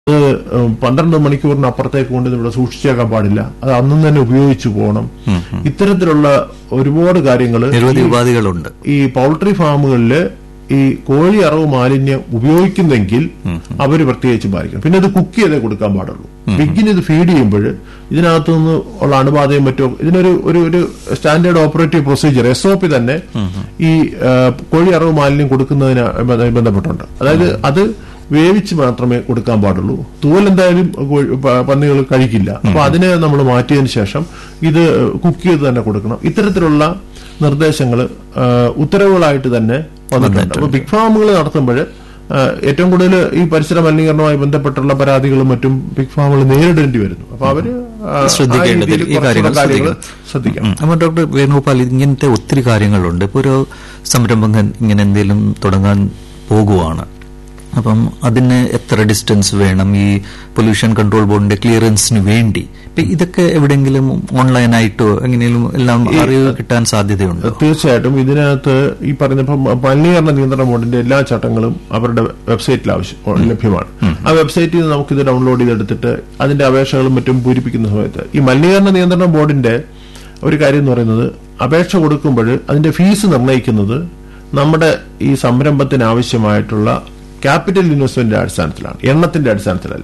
അത് പന്ത്രണ്ട് മണിക്കൂറിന് അപ്പുറത്തേക്ക് കൊണ്ട് ഇവിടെ സൂക്ഷിച്ചേക്കാൻ പാടില്ല അത് അന്നും തന്നെ ഉപയോഗിച്ചു പോകണം ഇത്തരത്തിലുള്ള ഒരുപാട് കാര്യങ്ങൾ നിരവധി ഉപാധികളുണ്ട് ഈ പൗൾട്രി ഫാമുകളിൽ ഈ കോഴി അറവ് മാലിന്യം ഉപയോഗിക്കുന്നെങ്കിൽ അവർ പ്രത്യേകിച്ച് പാലിക്കണം പിന്നെ ഇത് കുക്ക് ചെയ്തേ കൊടുക്കാൻ പാടുള്ളൂ പിഗിന് ഇത് ഫീഡ് ചെയ്യുമ്പോൾ ഇതിനകത്തു നിന്ന് ഉള്ള അണുബാധയും മറ്റും ഇതിനൊരു ഒരു ഒരു standard operative procedure S O P തന്നെ ഈ ആ, കോഴി അറവ് മാലിന്യം കൊടുക്കുന്നതിന് ബന്ധ- ബന്ധപ്പെട്ടുണ്ട് അതായത് അത് വേവിച്ച് മാത്രമേ കൊടുക്കാൻ പാടുള്ളൂ തൂവൽ എന്തായാലും കോഴി- പ- പന്നികൾ കഴിക്കില്ല അപ്പൊ അതിനെ നമ്മൾ മാറ്റിയതിന് ശേഷം ഇത് കുക്ക് ചെയ്ത് തന്നെ കൊടുക്കണം ഇത്തരത്തിലുള്ള നിർദ്ദേശങ്ങൾ ഉത്തരവുകളായിട്ട് തന്നെ വന്നിട്ടുണ്ട് അപ്പൊ ബിഗ് ഫാമുകൾ നടത്തുമ്പോൾ ഏറ്റവും കൂടുതൽ ഈ പരിസര മലിനീകരണവുമായി ബന്ധപ്പെട്ടുള്ള പരാതികളും മറ്റും ബിഗ് ഫാമുകൾ നേരിടേണ്ടി വരുന്നു അപ്പൊ അവര് ആ, ആ ശ്രദ്ധിക്കേണ്ടത് രീതിയിൽ ഈ കാര്യങ്ങൾ കുറച്ചുകൂടെ കാര്യങ്ങൾ ശ്രദ്ധിക്കണം ശ്രദ്ധിക്കണം ഉം. അപ്പോൾ ഡോക്ടർ വേണുഗോപാൽ ഇങ്ങനത്തെ ഒത്തിരി കാര്യങ്ങളുണ്ട് ഇപ്പോൾ ഒരു സംരംഭകൻ ഇങ്ങനെ എന്തെങ്കിലും തുടങ്ങാൻ പോകുവാണ് അപ്പം അതിന് എത്ര ഡിസ്റ്റൻസ് വേണം ഈ പൊല്യൂഷൻ കൺട്രോൾ ബോർഡിന്റെ ക്ലിയറൻസിന് വേണ്ടി ഇപ്പൊ ഇതൊക്കെ എവിടെയെങ്കിലും ഓൺലൈനായിട്ടോ എങ്ങനെയും എല്ലാം അറിവ് കിട്ടാൻ സാധ്യതയുണ്ട് തീർച്ചയായിട്ടും ഇതിനകത്ത് ഈ പറഞ്ഞ ഇപ്പം മലിനീകരണ നിയന്ത്രണ ബോർഡിന്റെ എല്ലാ ചട്ടങ്ങളും അവരുടെ വെബ്സൈറ്റിൽ ആവശ്യം ലഭ്യമാണ് ആ വെബ്സൈറ്റിൽ നിന്ന് നമുക്ക് ഇത് ഡൗൺലോഡ് ചെയ്തെടുത്തിട്ട് അതിന്റെ അപേക്ഷകളും മറ്റും പൂരിപ്പിക്കുന്ന സമയത്ത് ഈ മലിനീകരണ നിയന്ത്രണ ബോർഡിന്റെ ഒരു കാര്യം എന്ന് പറയുന്നത് അപേക്ഷ കൊടുക്കുമ്പോൾ അതിന്റെ ഫീസ് നിർണ്ണയിക്കുന്നത് നമ്മുടെ ഈ സംരംഭത്തിന് ആവശ്യമായിട്ടുള്ള ക്യാപിറ്റൽ ഇൻവെസ്റ്റ്മെന്റിന്റെ അടിസ്ഥാനത്തിലാണ് എണ്ണത്തിന്റെ അടിസ്ഥാനത്തിലല്ല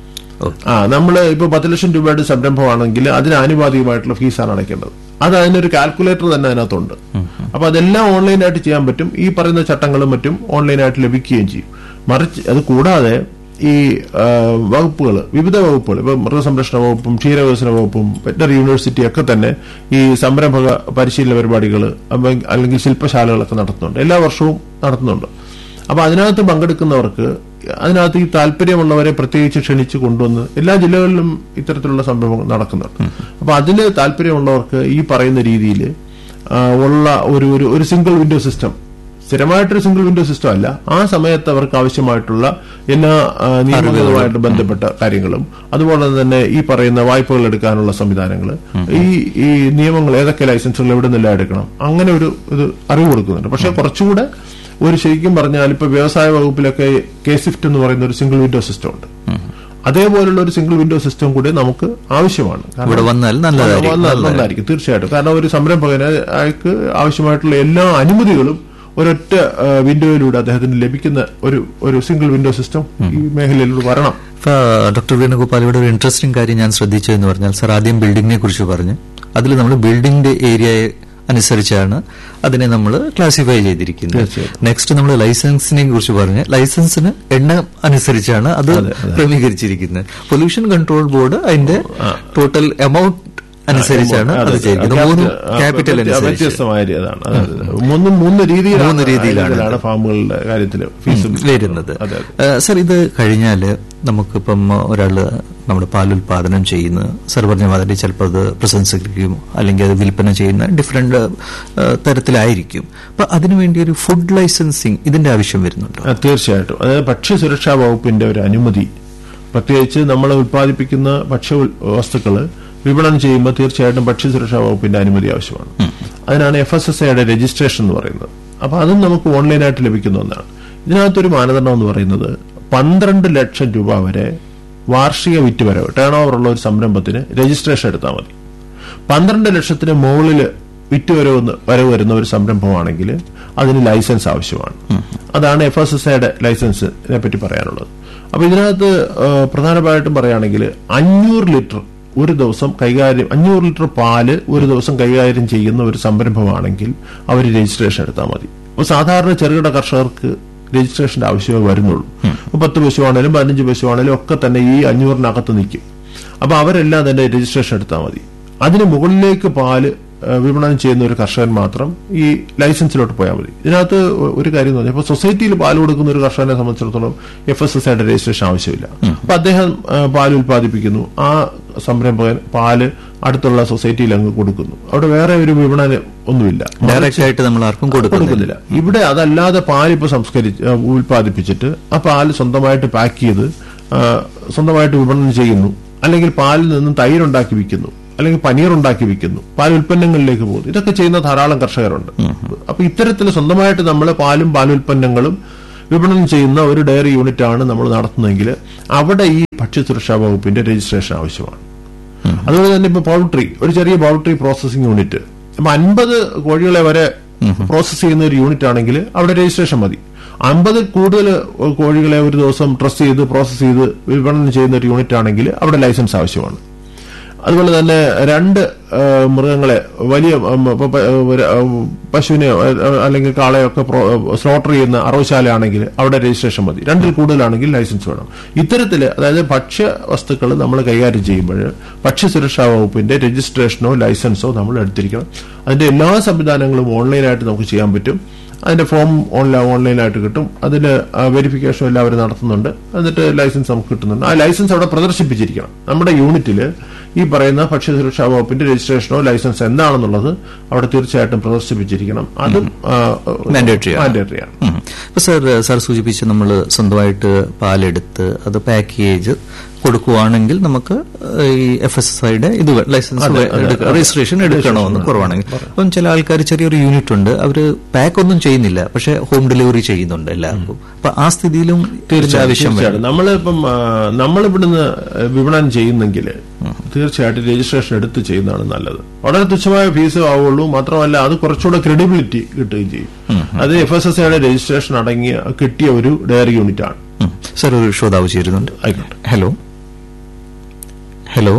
ഓ. ആ നമ്മൾ ഇപ്പൊ പത്ത് ലക്ഷം രൂപയുടെ സംരംഭമാണെങ്കിൽ അതിന് ആനുപാതികമായിട്ടുള്ള ഫീസാണ് അടയ്ക്കേണ്ടത് അത് അതിനൊരു കാൽക്കുലേറ്റർ തന്നെ അതിനകത്തുണ്ട് അപ്പൊ അതെല്ലാം ഓൺലൈനായിട്ട് ചെയ്യാൻ പറ്റും ഈ പറയുന്ന ചട്ടങ്ങളും മറ്റും ഓൺലൈനായിട്ട് ലഭിക്കുകയും ചെയ്യും മറിച്ച് അത് കൂടാതെ ഈ വകുപ്പുകൾ വിവിധ വകുപ്പുകൾ ഇപ്പൊ മൃഗസംരക്ഷണ വകുപ്പും ക്ഷീരവികസന വകുപ്പും വെറ്റനറി യൂണിവേഴ്സിറ്റി ഒക്കെ തന്നെ ഈ സംരംഭക പരിശീലന പരിപാടികൾ അല്ലെങ്കിൽ ശില്പശാലകളൊക്കെ നടത്തുന്നുണ്ട് എല്ലാ വർഷവും നടത്തുന്നുണ്ട് അപ്പൊ അതിനകത്ത് പങ്കെടുക്കുന്നവർക്ക് അതിനകത്ത് ഈ താല്പര്യമുള്ളവരെ പ്രത്യേകിച്ച് ക്ഷണിച്ച് കൊണ്ടുവന്ന് എല്ലാ ജില്ലകളിലും ഇത്തരത്തിലുള്ള സംഭവം നടക്കുന്നുണ്ട് അപ്പൊ അതിന് താല്പര്യമുള്ളവർക്ക് ഈ പറയുന്ന രീതിയിൽ ഉള്ള ഒരു ഒരു ഒരു സിംഗിൾ വിൻഡോ സിസ്റ്റം സ്ഥിരമായിട്ടൊരു സിംഗിൾ വിൻഡോ സിസ്റ്റം അല്ല ആ സമയത്ത് അവർക്ക് ആവശ്യമായിട്ടുള്ള എല്ലാ ആ, നിയമങ്ങളുമായിട്ട് ബന്ധപ്പെട്ട കാര്യങ്ങളും അതുപോലെ തന്നെ ഈ പറയുന്ന വായ്പകൾ എടുക്കാനുള്ള സംവിധാനങ്ങൾ ഈ ഈ നിയമങ്ങൾ ഏതൊക്കെ ലൈസൻസുകൾ എവിടെ നിന്നെല്ലാം എടുക്കണം അങ്ങനെ ഒരു ഇത് അറിവ് കൊടുക്കുന്നുണ്ട് പക്ഷെ കുറച്ചുകൂടെ ഒരു ശരിക്കും പറഞ്ഞാൽ ഇപ്പൊ വ്യവസായ വകുപ്പിലൊക്കെ കെ സിഫ്റ്റ് എന്ന് പറയുന്ന ഒരു സിംഗിൾ വിൻഡോ സിസ്റ്റം ഉണ്ട് അതേപോലുള്ള ഒരു സിംഗിൾ വിൻഡോ സിസ്റ്റം കൂടി നമുക്ക് ആവശ്യമാണ് കാരണം ഇവിടെ വന്നാൽ നല്ലതായിരിക്കും വന്നാൽ നല്ലതായിരിക്കും തീർച്ചയായിട്ടും കാരണം ഒരു സംരംഭകന് അയാൾക്ക് ആവശ്യമായിട്ടുള്ള എല്ലാ അനുമതികളും ഒരൊറ്റ ആ, വിൻഡോയിലൂടെ അദ്ദേഹത്തിന് ലഭിക്കുന്ന ഒരു ഒരു സിംഗിൾ വിൻഡോ സിസ്റ്റം ഈ മേഖലയിലൂടെ വരണം ഇപ്പൊ ഡോക്ടർ വേണുഗോപാൽ ഇവിടെ ഒരു ഇൻട്രസ്റ്റിംഗ് കാര്യം ഞാൻ ശ്രദ്ധിച്ചതെന്ന് പറഞ്ഞാൽ സർ ആദ്യം ബിൽഡിങ്ങിനെ കുറിച്ച് പറഞ്ഞു അതിൽ നമ്മൾ ബിൽഡിംഗിന്റെ ഏരിയയെ അനുസരിച്ചാണ് അതിനെ നമ്മൾ ക്ലാസിഫൈ ചെയ്തിരിക്കുന്നത് തീർച്ചയായും. നെക്സ്റ്റ് നമ്മൾ ലൈസൻസിനെ കുറിച്ച് പറഞ്ഞ് ലൈസൻസിന് എണ്ണം അനുസരിച്ചാണ് അത് ക്രമീകരിച്ചിരിക്കുന്നത് പൊല്യൂഷൻ കൺട്രോൾ ബോർഡ് അതിന്റെ ടോട്ടൽ എമൗണ്ട് അനുസരിച്ചാണ് അത് അതെ, ചെയ്തിരിക്കുന്നത് ക്യാപിറ്റൽ- മൂന്ന് ആ, ക്യാപിറ്റൽ വ്യത്യ- അനുസരിച്ച് വ്യത്യസ്തമായ രീതിയാണ് അതായത് മൂന്ന് മൂന്ന് രീതിയിലാണ് മൂന്ന് രീതിയിലാണ് ഇതിലാണ് ഫാമുകളുടെ കാര്യത്തിൽ ഫീസും വരുന്നത് അതെ ഏഹ് സർ ഇത് കഴിഞ്ഞാല് നമുക്കിപ്പം ഒരാള് നമ്മുടെ പാലുൽപാദനം ചെയ്യുന്ന സർ പറഞ്ഞ മാതിരി ചിലപ്പോൾ അത് പ്രശംസിക്കുകയും അല്ലെങ്കിൽ അത് വിൽപ്പന ചെയ്യുന്ന ഡിഫറെന്റ് തരത്തിലായിരിക്കും അപ്പൊ അതിനുവേണ്ടി ഒരു ഫുഡ് ലൈസൻസിങ് ഇതിന്റെ ആവശ്യം വരുന്നുണ്ടോ ആ, തീർച്ചയായിട്ടും അതായത് ഭക്ഷ്യസുരക്ഷാ വകുപ്പിന്റെ ഒരു അനുമതി പ്രത്യേകിച്ച് നമ്മൾ ഉൽപ്പാദിപ്പിക്കുന്ന ഭക്ഷ്യ ഉൽ- വസ്തുക്കള് വിപണനം ചെയ്യുമ്പോൾ തീർച്ചയായിട്ടും ഭക്ഷ്യസുരക്ഷാ വകുപ്പിന്റെ അനുമതി ആവശ്യമാണ് അതിനാണ് എഫ് എസ് എസ് ഐയുടെ രജിസ്ട്രേഷൻ എന്ന് പറയുന്നത് അപ്പൊ അതും നമുക്ക് ഓൺലൈനായിട്ട് ലഭിക്കുന്ന ഒന്നാണ് ഇതിനകത്തൊരു മാനദണ്ഡം എന്ന് പറയുന്നത് പന്ത്രണ്ട് ലക്ഷം രൂപ വരെ വാർഷിക വിറ്റുവരവ് ടേൺ ഓവർ ഉള്ള ഒരു സംരംഭത്തിന് രജിസ്ട്രേഷൻ എടുത്താൽ മതി പന്ത്രണ്ട് ലക്ഷത്തിന് മുകളിൽ വിറ്റുവരവ് വരവ് വരുന്ന ഒരു സംരംഭമാണെങ്കിൽ അതിന് ലൈസൻസ് ആവശ്യമാണ് അതാണ് എഫ് എസ് എസ് ഐയുടെ ലൈസൻസിനെ പറ്റി പറയാനുള്ളത് അപ്പൊ ഇതിനകത്ത് ആ, പ്രധാനമായിട്ടും പറയുകയാണെങ്കിൽ അഞ്ഞൂറ് ലിറ്റർ ഒരു ദിവസം കൈകാര്യം അഞ്ഞൂറ് ലിറ്റർ പാല് ഒരു ദിവസം കൈകാര്യം ചെയ്യുന്ന ഒരു സംരംഭമാണെങ്കിൽ അവർ രജിസ്ട്രേഷൻ എടുത്താൽ മതി അപ്പൊ സാധാരണ ചെറുകിട കർഷകർക്ക് രജിസ്ട്രേഷന്റെ ആവശ്യമേ വരുന്നുള്ളൂ അപ്പൊ പത്ത് പശുവാണേലും പതിനഞ്ച് പശുവാണേലും ഒക്കെ തന്നെ ഈ അഞ്ഞൂറിനകത്ത് നിൽക്കും അപ്പൊ അവരെല്ലാം തന്നെ രജിസ്ട്രേഷൻ എടുത്താൽ മതി അതിന് മുകളിലേക്ക് പാല് ആ, വിപണനം ചെയ്യുന്ന ഒരു കർഷകൻ മാത്രം ഈ ലൈസൻസിലോട്ട് പോയാൽ മതി ഇതിനകത്ത് ഒ- ഒരു കാര്യം എന്ന് പറഞ്ഞാൽ ഇപ്പൊ സൊസൈറ്റിയിൽ പാല് കൊടുക്കുന്ന ഒരു കർഷകനെ സംബന്ധിച്ചിടത്തോളം എഫ് എസ് എസ് ഐയുടെ രജിസ്ട്രേഷൻ ആവശ്യമില്ല അപ്പൊ അദ്ദേഹം ആ, പാല് ഉൽപ്പാദിപ്പിക്കുന്നു ആ സംരംഭകൻ പാല് അടുത്തുള്ള സൊസൈറ്റിയിൽ അങ്ങ് കൊടുക്കുന്നു അവിടെ വേറെ ഒരു വിപണനം ഒന്നുമില്ല ഡയറക്റ്റ് ആയിട്ട് നമ്മൾ ആർക്കും കൊടുക്കുന്നില്ല കൊടുക്കുന്നില്ല ഇവിടെ അതല്ലാതെ പാൽ ഇപ്പൊ സംസ്കരിച്ച് ആ, ഉൽപ്പാദിപ്പിച്ചിട്ട് ആ പാല് സ്വന്തമായിട്ട് പാക്ക് ചെയ്ത് ആ, സ്വന്തമായിട്ട് വിപണനം ചെയ്യുന്നു അല്ലെങ്കിൽ പാലിൽ നിന്നും തൈരുണ്ടാക്കി വിൽക്കുന്നു അല്ലെങ്കിൽ പനീർ ഉണ്ടാക്കി വിൽക്കുന്നു പാൽ ഉൽപ്പന്നങ്ങളിലേക്ക് പോകുന്നു ഇതൊക്കെ ചെയ്യുന്ന ധാരാളം കർഷകരുണ്ട് അപ്പൊ ഇത്തരത്തിൽ സ്വന്തമായിട്ട് നമ്മൾ പാലും പാലുൽപ്പന്നങ്ങളും വിപണനം ചെയ്യുന്ന ഒരു ഡയറി യൂണിറ്റ് ആണ് നമ്മൾ നടത്തുന്നതെങ്കിൽ അവിടെ ഈ ഭക്ഷ്യസുരക്ഷാ വകുപ്പിന്റെ രജിസ്ട്രേഷൻ ആവശ്യമാണ് അതുപോലെ തന്നെ ഇപ്പൊ പൗൾട്രി ഒരു ചെറിയ പൗൾട്രി പ്രോസസിംഗ് യൂണിറ്റ് അപ്പൊ അൻപത് കോഴികളെ വരെ പ്രോസസ് ചെയ്യുന്ന ഒരു യൂണിറ്റ് ആണെങ്കിൽ അവിടെ രജിസ്ട്രേഷൻ മതി അമ്പതിൽ കൂടുതൽ കോഴികളെ ഒരു ദിവസം ട്രസ്റ്റ് ചെയ്ത് പ്രോസസ് ചെയ്ത് വിപണനം ചെയ്യുന്ന ഒരു യൂണിറ്റ് ആണെങ്കിൽ അവിടെ ലൈസൻസ് ആവശ്യമാണ് അതുപോലെ തന്നെ രണ്ട് ആ, മൃഗങ്ങളെ വലിയ ഉം, ഇപ്പൊ പ- ഒരു, ആ, പശുവിനെയോ ആ, അല്ലെങ്കിൽ കാളയൊക്കെ സ്ലോട്ടർ ചെയ്യുന്ന അറവശാലയാണെങ്കിൽ അവിടെ രജിസ്ട്രേഷൻ മതി രണ്ടിൽ കൂടുതലാണെങ്കിൽ ലൈസൻസ് വേണം ഇത്തരത്തില് അതായത് ഭക്ഷ്യ വസ്തുക്കൾ നമ്മൾ കൈകാര്യം ചെയ്യുമ്പോൾ ഭക്ഷ്യസുരക്ഷാ വകുപ്പിന്റെ രജിസ്ട്രേഷനോ ലൈസൻസോ നമ്മൾ എടുത്തിരിക്കണം അതിന്റെ എല്ലാ സംവിധാനങ്ങളും ഓൺലൈനായിട്ട് നമുക്ക് ചെയ്യാൻ പറ്റും അതിന്റെ ഫോം ഓൺലൈൻ ഓൺലൈനായിട്ട് കിട്ടും അതിന് വെരിഫിക്കേഷൻ എല്ലാവരും നടത്തുന്നുണ്ട് എന്നിട്ട് ലൈസൻസ് നമുക്ക് കിട്ടുന്നുണ്ട് ആ ലൈസൻസ് അവിടെ പ്രദർശിപ്പിച്ചിരിക്കണം നമ്മുടെ യൂണിറ്റിൽ ഈ പറയുന്ന ഭക്ഷ്യസുരക്ഷാ വകുപ്പിന്റെ രജിസ്ട്രേഷനോ ലൈസൻസ് എന്താണെന്നുള്ളത് അവിടെ തീർച്ചയായിട്ടും പ്രദർശിപ്പിച്ചിരിക്കണം അതും Mandatory ആണ്. മാൻഡേറ്ററി ആണ് ഉം. ഇപ്പൊ സാർ സാർ സൂചിപ്പിച്ച് നമ്മൾ സ്വന്തമായിട്ട് പാലെടുത്ത് അത് പാക്ക് ചെയ്ത് കൊടുക്കുവാണെങ്കിൽ നമുക്ക് ഈ എഫ് എസ് എസ് ഐയുടെ ഇത് വേ- ലൈസൻസ് അതെ, വേ- അതെ, എടുക്ക- അതെ. രജിസ്ട്രേഷൻ എടുക്കണമെന്ന് കുറവാണെങ്കിൽ അപ്പം ചില ആൾക്കാർ ചെറിയൊരു യൂണിറ്റ് ഉണ്ട് അവര് പാക്ക് ഒന്നും ചെയ്യുന്നില്ല പക്ഷെ ഹോം ഡെലിവറി ചെയ്യുന്നുണ്ട് എല്ലാവർക്കും അപ്പൊ ആ സ്ഥിതിയിലും തീർച്ചയായും ആവശ്യം വരും. തീർച്ചയായിട്ടും നമ്മളിപ്പം ആ, നമ്മളിവിടുന്ന് വിപണനം ചെയ്യുന്നെങ്കിൽ തീർച്ചയായിട്ടും രജിസ്ട്രേഷൻ എടുത്ത് ചെയ്യുന്നതാണ് നല്ലത് വളരെ തുച്ഛമായ ഫീസ് ആവുള്ളൂ മാത്രമല്ല അത് കുറച്ചുകൂടെ ക്രെഡിബിലിറ്റി കിട്ടുകയും ചെയ്യും അത് എഫ് എസ് എസ് ഐയുടെ രജിസ്ട്രേഷൻ അടങ്ങിയ കിട്ടിയ ഒരു ഡയറി യൂണിറ്റ് ആണ് ഉം. സാർ ഒരു ശ്രോതാവ് ചേരുന്നുണ്ട് ആയിക്കോട്ടെ ഹലോ ഹലോ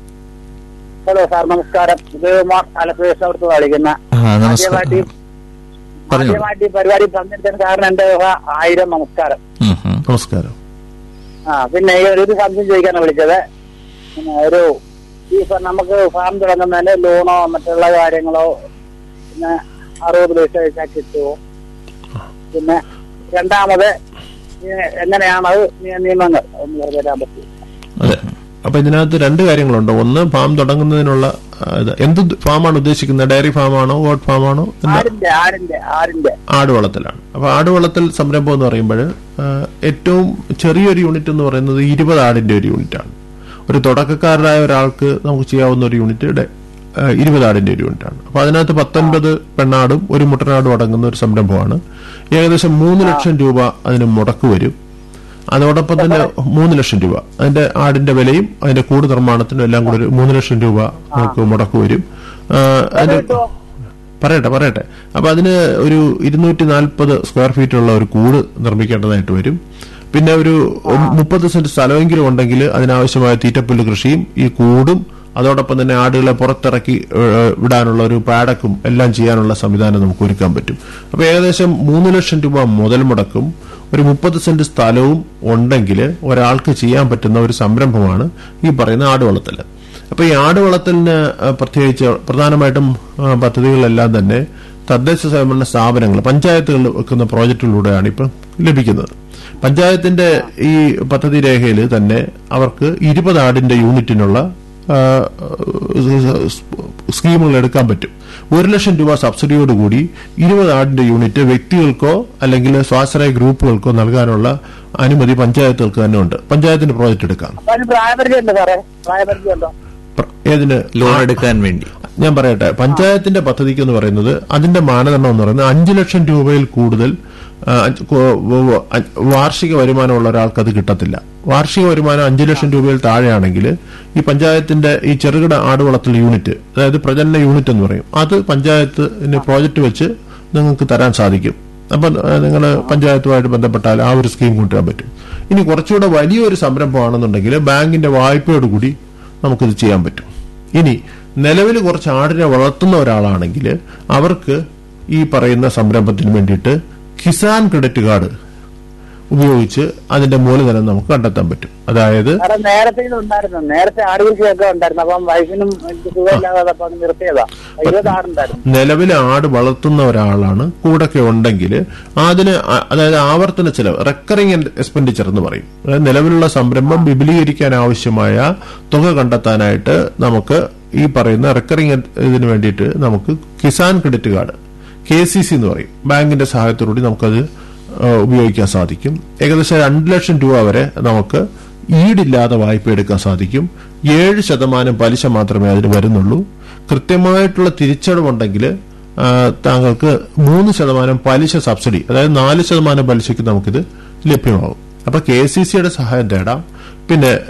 ഹലോ സാർ നമസ്കാരം ഉദയകുമാർ ആലപ്പുഴ അടുത്ത് വിളിക്കുന്ന ആ, നമസ്കാരം ആദ്യമായിട്ട് പറഞ്ഞോളൂ. ആദ്യമായിട്ട് ഈ പരിപാടി പങ്കെടുത്തതിന് സാറിന് എന്റെ വക ആയിരം നമസ്കാരം ഉം, ഉം. നമസ്കാരം ആ പിന്നെ ഈ ഒരു സംശയം ചോദിക്കാനാണ് വിളിച്ചത് പിന്നെ ഒരു ഈ ഇപ്പൊ നമുക്ക് ഫാം തുടങ്ങുന്നതിന് ലോണോ മറ്റുള്ള കാര്യങ്ങളോ പിന്നെ അറുപത് പൈസ വെച്ചാൽ കിട്ടുമോ പിന്നെ രണ്ടാമത് ഈ എങ്ങനെയാണ് അത് നിയ- നിയമങ്ങൾ ഒന്ന് പറഞ്ഞു തരാൻ പറ്റുമോ അതെ അപ്പൊ ഇതിനകത്ത് രണ്ട് കാര്യങ്ങളുണ്ട് ഒന്ന് ഫാം തുടങ്ങുന്നതിനുള്ള ആ, ഇത് എന്ത് ഫാമാണ് ഉദ്ദേശിക്കുന്നത് ഡയറി ഫാമാണോ ഗോഡ് ഫാമാണോ എന്താ ആടിന്റെ ആടിന്റെ ആടിന്റെ ആട് വളർത്തലാണ് അപ്പൊ ആട് വളർത്തൽ സംരംഭം എന്ന് പറയുമ്പോൾ ഏറ്റവും ചെറിയൊരു യൂണിറ്റ് എന്ന് പറയുന്നത് ഇരുപത് ആടിന്റെ ഒരു യൂണിറ്റ് ആണ് ഒരു തുടക്കക്കാരനായ ഒരാൾക്ക് നമുക്ക് ചെയ്യാവുന്ന ഒരു യൂണിറ്റ് ഇരുപത് ആടിന്റെ ഒരു യൂണിറ്റ് ആണ് അപ്പൊ അതിനകത്ത് പത്തൊൻപത് പെണ്ണാടും ഒരു മുട്ടനാടും അടങ്ങുന്ന ഒരു സംരംഭമാണ് ഏകദേശം മൂന്ന് ലക്ഷം രൂപ അതിന് മുടക്ക് വരും അതോടൊപ്പം തന്നെ മൂന്ന് ലക്ഷം രൂപ അതിന്റെ ആടിന്റെ വിലയും അതിന്റെ കൂട് നിർമ്മാണത്തിനും എല്ലാം കൂടി ഒരു മൂന്ന് ലക്ഷം രൂപ നമുക്ക് മുടക്ക് വരും ആ, അതിന്റെ പറയട്ടെ പറയട്ടെ അപ്പൊ അതിന് ഒരു ഇരുന്നൂറ്റി നാൽപ്പത് സ്ക്വയർ ഫീറ്റ് ഉള്ള ഒരു കൂട് നിർമ്മിക്കേണ്ടതായിട്ട് വരും പിന്നെ ഒരു മുപ്പത് സെന്റ് സ്ഥലമെങ്കിലും ഉണ്ടെങ്കിൽ അതിനാവശ്യമായ തീറ്റപ്പുല്ല് കൃഷിയും ഈ കൂടും അതോടൊപ്പം തന്നെ ആടുകളെ പുറത്തിറക്കി ഏഹ്, വിടാനുള്ള ഒരു പാടക്കും എല്ലാം ചെയ്യാനുള്ള സംവിധാനം നമുക്ക് ഒരുക്കാൻ പറ്റും അപ്പൊ ഏകദേശം മൂന്ന് ലക്ഷം രൂപ മുതൽ മുടക്കും ഒരു മുപ്പത് സെന്റ് സ്ഥലവും ഉണ്ടെങ്കിൽ ഒരാൾക്ക് ചെയ്യാൻ പറ്റുന്ന ഒരു സംരംഭമാണ് ഈ പറയുന്ന ആട് വളർത്തല് അപ്പൊ ഈ ആട് വളർത്തലിന് ആ, പ്രത്യേകിച്ച് പ്രധാനമായിട്ടും ആ, പദ്ധതികളെല്ലാം തന്നെ തദ്ദേശ സ്വയംഭരണ സ്ഥാപനങ്ങൾ പഞ്ചായത്തുകൾ വെക്കുന്ന പ്രോജക്റ്റുകളിലൂടെയാണ് ഇപ്പം ലഭിക്കുന്നത് പഞ്ചായത്തിന്റെ ഈ പദ്ധതി രേഖയിൽ തന്നെ അവർക്ക് ഇരുപത് ആടിന്റെ യൂണിറ്റിനുള്ള ആ, സ്കീമുകൾ എടുക്കാൻ പറ്റും ഒരു ലക്ഷം രൂപ സബ്സിഡിയോടുകൂടി ഇരുപത് ആടിന്റെ യൂണിറ്റ് വ്യക്തികൾക്കോ അല്ലെങ്കിൽ സ്വാശ്രയ ഗ്രൂപ്പുകൾക്കോ നൽകാനുള്ള അനുമതി പഞ്ചായത്തുകൾക്ക് തന്നെ ഉണ്ട് പഞ്ചായത്തിന്റെ പ്രോജക്റ്റ് എടുക്കാം അപ്പൊ അതിന് പ്രായപരിധി ഉണ്ട് സാറേ പ്രായപരിധി ഉണ്ടോ പ്ര- ഏതിന് ലോൺ എടുക്കാൻ വേണ്ടി ഞാൻ പറയട്ടെ പഞ്ചായത്തിന്റെ പദ്ധതിക്ക് എന്ന് പറയുന്നത് അതിന്റെ മാനദണ്ഡം എന്ന് പറയുന്നത് അഞ്ചു ലക്ഷം രൂപയിൽ കൂടുതൽ ആ, അഞ്ച് കോ- വ- വ- അ- വാർഷിക വരുമാനമുള്ള ഒരാൾക്ക് അത് കിട്ടത്തില്ല വാർഷിക വരുമാനം അഞ്ചു ലക്ഷം രൂപയിൽ താഴെയാണെങ്കിൽ ഈ പഞ്ചായത്തിന്റെ ഈ ചെറുകിട ആടുവളർത്തൽ യൂണിറ്റ് അതായത് പ്രജനന യൂണിറ്റ് എന്ന് പറയും അത് പഞ്ചായത്തിന് പ്രോജക്റ്റ് വെച്ച് നിങ്ങൾക്ക് തരാൻ സാധിക്കും അപ്പൊ നിങ്ങൾ പഞ്ചായത്തുമായിട്ട് ബന്ധപ്പെട്ടാൽ ആ ഒരു സ്കീം കൊണ്ടുവരാൻ പറ്റും ഇനി കുറച്ചുകൂടെ വലിയൊരു സംരംഭമാണെന്നുണ്ടെങ്കിൽ ബാങ്കിന്റെ വായ്പയോടുകൂടി നമുക്കിത് ചെയ്യാൻ പറ്റും ഇനി നിലവിൽ കുറച്ച് ആടിനെ വളർത്തുന്ന ഒരാളാണെങ്കിൽ അവർക്ക് ഈ പറയുന്ന സംരംഭത്തിന് വേണ്ടിയിട്ട് കിസാൻ ക്രെഡിറ്റ് കാർഡ് ഉപയോഗിച്ച് അതിന്റെ മൂലധനം നമുക്ക് കണ്ടെത്താൻ പറ്റും അതായത് സാറേ നേരത്തെ ഇത് ഉണ്ടായിരുന്നു നേരത്തെ ആടുകൾക്കൊക്കെ ഉണ്ടായിരുന്നു അപ്പം വൈഫിനും എനിക്ക് സുഖമില്ലാതെ അപ്പൊ അത് നിർത്തിയതാ ഇരുപത് ആടുണ്ടായിരുന്നു നിലവിൽ ആട് വളർത്തുന്ന ഒരാളാണ് കൂടൊക്കെ ഉണ്ടെങ്കിൽ അതിന് അ- അതായത് ആവർത്തന ചെലവ് റെക്കറിംഗ് എക്സ്പെൻഡിച്ചർ എന്ന് പറയും അതായത് നിലവിലുള്ള സംരംഭം വിപുലീകരിക്കാൻ ആവശ്യമായ തുക കണ്ടെത്താനായിട്ട് നമുക്ക് ഈ പറയുന്ന റെക്കറിംഗ് ഇതിന് വേണ്ടിയിട്ട് നമുക്ക് Kisan credit card K C C എന്ന് പറയും ബാങ്കിന്റെ സഹായത്തോടുകൂടി നമുക്കത് ആ, ഉപയോഗിക്കാൻ സാധിക്കും ഏകദേശം രണ്ട് ലക്ഷം രൂപ വരെ നമുക്ക് ഈടില്ലാതെ വായ്പ എടുക്കാൻ സാധിക്കും ഏഴ് ശതമാനം പലിശ മാത്രമേ അതിന് വരുന്നുള്ളൂ കൃത്യമായിട്ടുള്ള തിരിച്ചടവുണ്ടെങ്കിൽ ആ, താങ്കൾക്ക് മൂന്ന് ശതമാനം പലിശ സബ്സിഡി അതായത് നാല് ശതമാനം പലിശയ്ക്ക് നമുക്കിത് ലഭ്യമാവും അപ്പൊ കെ സി സിയുടെ സഹായം തേടാം പിന്നെ